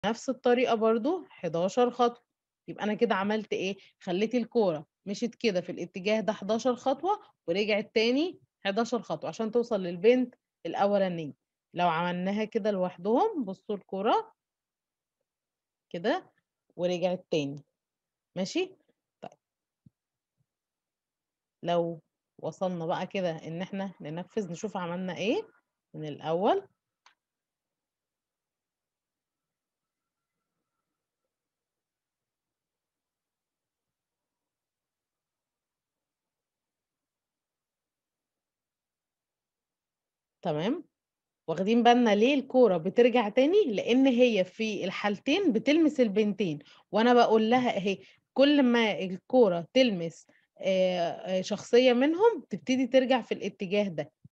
نفس الطريقة برضه 11 خطوة، يبقى أنا كده عملت إيه، خلّيت الكورة مشيت كده في الاتجاه ده 11 خطوة، ورجعت تاني 11 خطوة عشان توصل للبنت الأولانية، لو عملناها كده لوحدهم بُصّوا الكورة كده ورجعت تاني، ماشي؟ طيب. لو وصلنا بقى كده إن إحنا ننفّذ نشوف عملنا إيه من الأول. تمام، واخدين بالنا ليه الكورة بترجع تاني؟ لإن هي في الحالتين بتلمس البنتين، وأنا باقول لها أهي كل ما الكورة تلمس آآ، شخصية منهم تبتدي ترجع في الاتجاه ده.